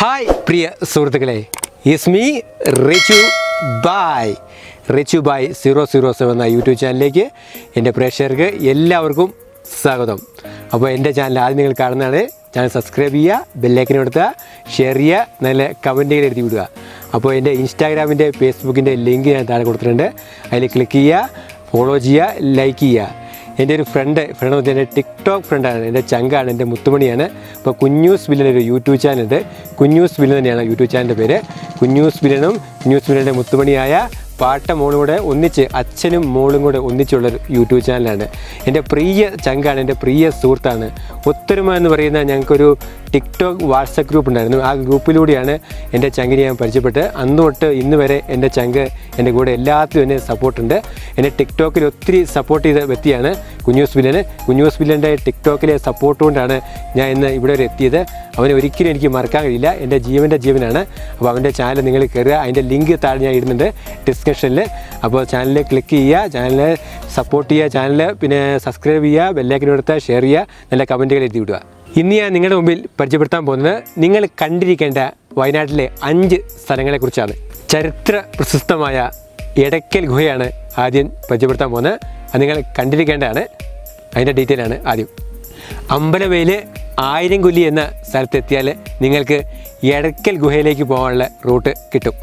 hi പ്രിയ സുഹൃത്തുക്കളെ is me Richu Bai Richu Bai zero zero seven എന്ന യൂട്യൂബ് ചാനലിലേക്ക് എൻ്റെ പ്രേക്ഷകർക്ക് എല്ലാവർക്കും സ്വാഗതം അപ്പോൾ എൻ്റെ ചാനൽ ആദ്യം നിങ്ങൾ കാണുന്നതാണ് ചാനൽ സബ്സ്ക്രൈബ് ചെയ്യുക ബെല്ലൈക്കൻ കൊടുക്കുക ഷെയർ ചെയ്യുക നല്ല കമൻറ്റുകൾ എഴുതി വിടുക അപ്പോൾ എൻ്റെ ഇൻസ്റ്റാഗ്രാമിൻ്റെ ഫേസ്ബുക്കിൻ്റെ ലിങ്ക് ഞാൻ താഴെ കൊടുത്തിട്ടുണ്ട് അതിൽ ക്ലിക്ക് ചെയ്യുക ഫോളോ ചെയ്യുക ലൈക്ക് ചെയ്യുക എൻ്റെ ഒരു ഫ്രണ്ട് ഫ്രണ്ട് എന്ന് എൻ്റെ ടിക്ടോക്ക് ഫ്രണ്ടാണ് എൻ്റെ ചങ്കാണ് എൻ്റെ മുത്തുമണിയാണ് അപ്പോൾ കുഞ്ഞൂസ് വില്ലൻ ഒരു യൂട്യൂബ് ചാനലുണ്ട് കുഞ്ഞൂസ് വില്ലൻ തന്നെയാണ് യൂട്യൂബ് ചാനലിൻ്റെ പേര് കുഞ്ഞൂസ് വില്ലനും കുഞ്ഞൂസ് വില്ലൻ്റെ മുത്തുമണിയായ പാട്ട മോളും കൂടെ ഒന്നിച്ച് അച്ഛനും മോളും കൂടെ ഒന്നിച്ചുള്ളൊരു യൂട്യൂബ് ചാനലാണ് എൻ്റെ പ്രിയ ചങ്കാണ് എൻ്റെ പ്രിയ സുഹൃത്താണ് ഒത്തൊരുമ എന്ന് പറയുന്ന ഞങ്ങൾക്കൊരു ടിക്ടോക്ക് വാട്സപ്പ് ഗ്രൂപ്പ് ഉണ്ടായിരുന്നു ആ ഗ്രൂപ്പിലൂടെയാണ് എൻ്റെ ചങ്കിനെ ഞാൻ പരിചയപ്പെട്ട് അന്ന് തൊട്ട് ഇന്ന് വരെ എൻ്റെ ചങ്ക് എൻ്റെ കൂടെ എല്ലാത്തിലും എന്നെ സപ്പോർട്ടുണ്ട് എന്നെ ടിക്ടോക്കിൽ ഒത്തിരി സപ്പോർട്ട് ചെയ്ത വ്യക്തിയാണ് കുഞ്ഞൂസ് ബില്ലന് കുഞ്ഞൂസ് ബില്ലൻ്റെ ടിക്ടോക്കിലെ സപ്പോർട്ട് കൊണ്ടാണ് ഞാൻ ഇന്ന് ഇവിടെ വരെ എത്തിയത് അവനെ ഒരിക്കലും എനിക്ക് മറക്കാൻ കഴിയില്ല എൻ്റെ ജീവൻ്റെ ജീവനാണ് അപ്പോൾ അവൻ്റെ ചാനൽ നിങ്ങൾ കയറുക അതിൻ്റെ ലിങ്ക് താഴെ ഞാൻ ഇടുന്നുണ്ട് ഡിസ്ക്രിപ്ഷനിൽ അപ്പോൾ ചാനലിൽ ക്ലിക്ക് ചെയ്യുക ചാനലിൽ സപ്പോർട്ട് ചെയ്യുക ചാനൽ പിന്നെ സബ്സ്ക്രൈബ് ചെയ്യുക ബെല്ലൈക്കൻ കൊടുത്താൽ ഷെയർ ചെയ്യുക നല്ല കമൻറ്റുകൾ എഴുതി വിടുക ഇന്ന് ഞാൻ നിങ്ങളുടെ മുമ്പിൽ പരിചയപ്പെടുത്താൻ പോകുന്നത് നിങ്ങൾ കണ്ടിരിക്കേണ്ട വയനാട്ടിലെ അഞ്ച് സ്ഥലങ്ങളെക്കുറിച്ചാണ് ചരിത്ര പ്രശസ്തമായ എടക്കൽ ഗുഹയാണ് ആദ്യം പരിചയപ്പെടുത്താൻ പോകുന്നത് അത് നിങ്ങൾ കണ്ടിരിക്കേണ്ടതാണ് അതിൻ്റെ ഡീറ്റെയിൽ ആണ് ആദ്യം അമ്പലവയിൽ ആയിരം കൊല്ലി എന്ന സ്ഥലത്തെത്തിയാൽ നിങ്ങൾക്ക് എടക്കൽ ഗുഹയിലേക്ക് പോകാനുള്ള റൂട്ട് കിട്ടും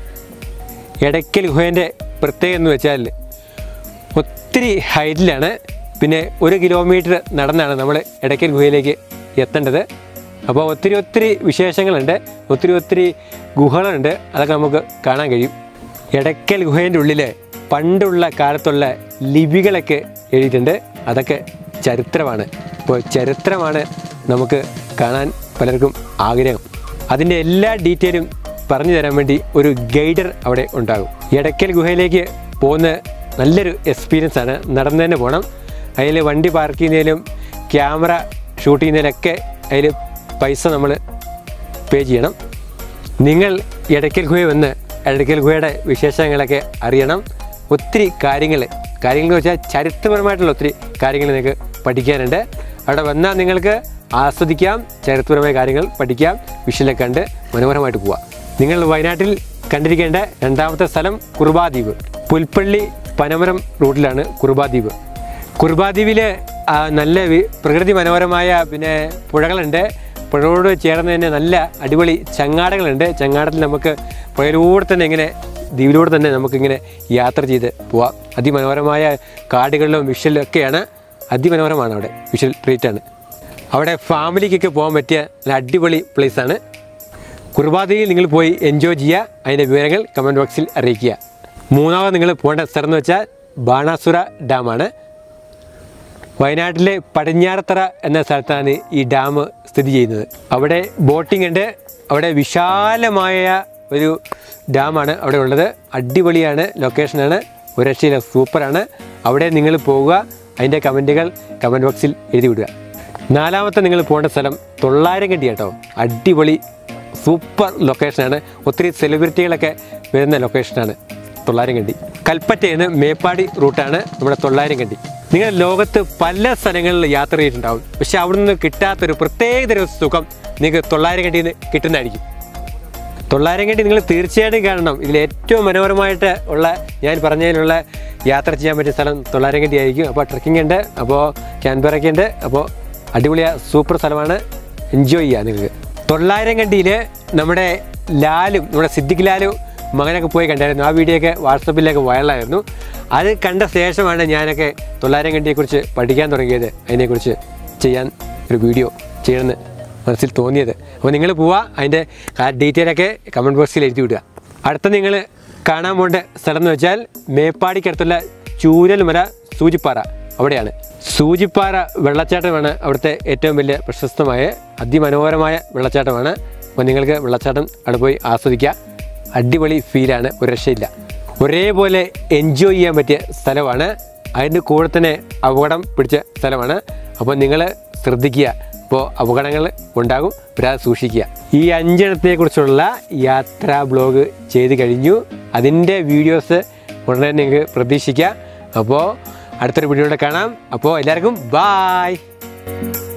എടക്കൽ ഗുഹേൻ്റെ പ്രത്യേകത എന്ന് വെച്ചാൽ ഒത്തിരി ഹൈറ്റിലാണ് പിന്നെ ഒരു കിലോമീറ്റർ നടന്നാണ് നമ്മൾ എടക്കൽ ഗുഹയിലേക്ക് എത്തേണ്ടത് അപ്പോൾ ഒത്തിരി ഒത്തിരി വിശേഷങ്ങളുണ്ട് ഒത്തിരി ഒത്തിരി ഗുഹകളുണ്ട് അതൊക്കെ നമുക്ക് കാണാൻ കഴിയും എടക്കൽ ഗുഹേൻ്റെ ഉള്ളിൽ പണ്ടുള്ള കാലത്തുള്ള ലിപികളൊക്കെ എഴുതിയിട്ടുണ്ട് അതൊക്കെ ചരിത്രമാണ് അപ്പോൾ ചരിത്രമാണ് നമുക്ക് കാണാൻ പലർക്കും ആഗ്രഹം അതിൻ്റെ എല്ലാ ഡീറ്റെയിലും പറഞ്ഞു തരാൻ വേണ്ടി ഒരു ഗൈഡർ അവിടെ ഉണ്ടാകും എടക്കൽ ഗുഹയിലേക്ക് പോകുന്ന നല്ലൊരു എക്സ്പീരിയൻസ് ആണ് നടന്നു തന്നെ പോകണം അതിൽ വണ്ടി പാർക്ക് ചെയ്യുന്നതിലും ക്യാമറ ഷൂട്ട് ചെയ്യുന്നതിലൊക്കെ അതിൽ പൈസ നമ്മൾ പേ ചെയ്യണം നിങ്ങൾ എടക്കൽ ഗുഹ വന്ന് എടക്കൽ ഗുഹയുടെ വിശേഷങ്ങളൊക്കെ അറിയണം ഒത്തിരി കാര്യങ്ങൾ കാര്യങ്ങൾ വെച്ചാൽ ചരിത്രപരമായിട്ടുള്ള ഒത്തിരി കാര്യങ്ങൾ നിങ്ങൾക്ക് പഠിക്കാനുണ്ട് അവിടെ വന്നാൽ നിങ്ങൾക്ക് ആസ്വദിക്കാം ചരിത്രപരമായ കാര്യങ്ങൾ പഠിക്കാം വിഷലൊക്കെ കണ്ട് മനോഹരമായിട്ട് പോവാം നിങ്ങൾ വയനാട്ടിൽ കണ്ടിരിക്കേണ്ട രണ്ടാമത്തെ സ്ഥലം കുർബാദ്വീപ് പുൽപ്പള്ളി പനമരം റൂട്ടിലാണ് കുർബാദ്വീപ് കുർബാദ്വീപിൽ നല്ല വി- പ്രകൃതി മനോഹരമായ പിന്നെ പുഴകളുണ്ട് പുഴയോട് ചേർന്ന് തന്നെ നല്ല അടിപൊളി ചങ്ങാടങ്ങളുണ്ട് ചങ്ങാടത്തിൽ നമുക്ക് പുഴയിലൂടെ തന്നെ ഇങ്ങനെ ദ്വീപിലൂടെ തന്നെ നമുക്കിങ്ങനെ യാത്ര ചെയ്ത് പോവാം അതിമനോഹരമായ കാടുകളിലും വിഷ്വലും ഒക്കെയാണ് അതിമനോഹരമാണ് അവിടെ വിഷ്വൽ ട്രീറ്റാണ് അവിടെ ഫാമിലിക്കൊക്കെ പോകാൻ പറ്റിയ നല്ല അടിപൊളി പ്ലേസാണ് കുർബാദയിൽ നിങ്ങൾ പോയി എൻജോയ് ചെയ്യുക അതിൻ്റെ വിവരങ്ങൾ കമൻറ്റ് ബോക്സിൽ അറിയിക്കുക മൂന്നാമത് നിങ്ങൾ പോകേണ്ട സ്ഥലം എന്ന് വെച്ചാൽ ബാണാസുര ഡാമാണ് വയനാട്ടിലെ പടിഞ്ഞാറത്തറ എന്ന സ്ഥലത്താണ് ഈ ഡാം സ്ഥിതി ചെയ്യുന്നത് അവിടെ ബോട്ടിംഗ് ഉണ്ട് അവിടെ വിശാലമായ ഒരു ഡാമാണ് അവിടെ ഉള്ളത് അടിപൊളിയാണ് ലൊക്കേഷനാണ് ഒരു രക്ഷയില്ല സൂപ്പറാണ് അവിടെ നിങ്ങൾ പോവുക അതിൻ്റെ കമൻറ്റുകൾ കമൻറ്റ് ബോക്സിൽ എഴുതി വിടുക നാലാമത്തെ നിങ്ങൾ പോകേണ്ട സ്ഥലം തൊള്ളായിരം കണ്ടി കേട്ടോ അടിപൊളി സൂപ്പർ ലൊക്കേഷനാണ് ഒത്തിരി സെലിബ്രിറ്റികളൊക്കെ വരുന്ന ലൊക്കേഷനാണ് തൊള്ളായിരം കണ്ടി കൽപ്പറ്റയിൽ നിന്ന് മേപ്പാടി റൂട്ടാണ് നമ്മുടെ തൊള്ളായിരം കണ്ടി നിങ്ങൾ ലോകത്ത് പല സ്ഥലങ്ങളിൽ യാത്ര ചെയ്തിട്ടുണ്ടാവും പക്ഷെ അവിടെ നിന്ന് കിട്ടാത്തൊരു പ്രത്യേകതര സുഖം നിങ്ങൾക്ക് തൊള്ളായിരം കണ്ടിയിൽ നിന്ന് കിട്ടുന്നതായിരിക്കും തൊള്ളായിരം കണ്ടി നിങ്ങൾ തീർച്ചയായിട്ടും കാണണം ഇതിൽ ഏറ്റവും മനോഹരമായിട്ട് ഉള്ള ഞാൻ പറഞ്ഞതിലുള്ള യാത്ര ചെയ്യാൻ പറ്റിയ സ്ഥലം തൊള്ളായിരം കണ്ടി ആയിരിക്കും അപ്പോൾ ട്രക്കിംഗ് ഉണ്ട് അപ്പോൾ ക്യാൻബറൊക്കെ ഉണ്ട് അപ്പോൾ അടിപൊളിയ സൂപ്പർ സ്ഥലമാണ് എൻജോയ് ചെയ്യുക നിങ്ങൾക്ക് തൊള്ളായിരം കണ്ടിയിൽ നമ്മുടെ ലാലും നമ്മുടെ സിദ്ദിഖ് ലാലും മകനൊക്കെ പോയി കണ്ടായിരുന്നു ആ വീഡിയോ ഒക്കെ വാട്സപ്പിലൊക്കെ വൈറലായിരുന്നു അത് കണ്ട ശേഷമാണ് ഞാനൊക്കെ തൊള്ളായിരം കണ്ടിയെക്കുറിച്ച് പഠിക്കാൻ തുടങ്ങിയത് അതിനെക്കുറിച്ച് ചെയ്യാൻ ഒരു വീഡിയോ ചെയ്യണമെന്ന് മനസ്സിൽ തോന്നിയത് അപ്പോൾ നിങ്ങൾ പോവുക അതിൻ്റെ ഡീറ്റെയിലൊക്കെ കമൻറ്റ് ബോക്സിൽ എഴുതി വിടുക അടുത്ത നിങ്ങൾ കാണാൻ പോകേണ്ട സ്ഥലം എന്ന് വെച്ചാൽ മേപ്പാടിക്കടുത്തുള്ള ചൂരൽമല സൂചിപ്പാറ അവിടെയാണ് സൂചിപ്പാറ വെള്ളച്ചാട്ടമാണ് അവിടുത്തെ ഏറ്റവും വലിയ പ്രശസ്തമായ അതിമനോഹരമായ വെള്ളച്ചാട്ടമാണ് അപ്പോൾ നിങ്ങൾക്ക് വെള്ളച്ചാട്ടം അവിടെ പോയി ആസ്വദിക്കുക അടിപൊളി ഫീലാണ് ഒരു രക്ഷയില്ല ഒരേപോലെ എൻജോയ് ചെയ്യാൻ പറ്റിയ സ്ഥലമാണ് അതിൻ്റെ കൂടെ തന്നെ അപകടം പിടിച്ച സ്ഥലമാണ് അപ്പോൾ നിങ്ങൾ ശ്രദ്ധിക്കുക അപ്പോൾ അപകടങ്ങൾ ഉണ്ടാകും വരാതെ സൂക്ഷിക്കുക ഈ അഞ്ചെണ്ണത്തെ കുറിച്ചുള്ള യാത്രാ ബ്ലോഗ് ചെയ്ത് കഴിഞ്ഞു അതിൻ്റെ വീഡിയോസ് ഉടനെ നിങ്ങൾക്ക് പ്രതീക്ഷിക്കുക അപ്പോൾ അടുത്തൊരു വീഡിയോയുടെ കാണാം അപ്പോൾ എല്ലാവർക്കും ബായ്